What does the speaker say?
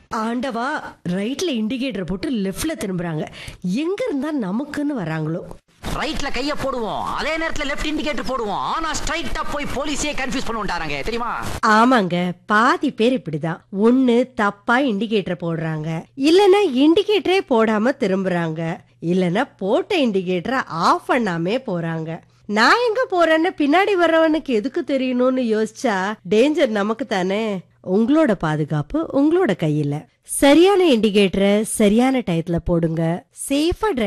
ஆண்டவா ரைட்ல இண்டிகேட்டர் போட்டு லெஃப்ட்ல திரும்புறாங்க எங்க இருந்தா நமக்குன்னு வராங்களோ ரைட்ல கைய போடுவோம் அதே நேரத்துல லெஃப்ட் இண்டிகேட்டர் போடுவோம் ஆனா ஸ்ட்ரைட்டா போய் போலீஸே கன்ஃபியூஸ் பண்ணுவாங்க தெரியுமா ஆமாங்க பாதி பேர் இப்படிதான் ஒண்ணு தப்பா இண்டிகேட்டர் போடுறாங்க இல்லனா இண்டிகேட்டரே போடாம திரும்புறாங்க இல்லனா போட்ட இண்டிகேட்டரை ஆஃப் பண்ணாமே போறாங்க நான் எங்க போறேன்னு பின்னாடி வர்றவனுக்கு எதுக்கு தெரியணும்னு யோசிச்சா டேஞ்சர் நமக்கு தானே உங்களோட பாதுகாப்பு உங்களோட கையில சரியான இண்டிகேட்டரை சரியான டயத்துல போடுங்க சேஃபா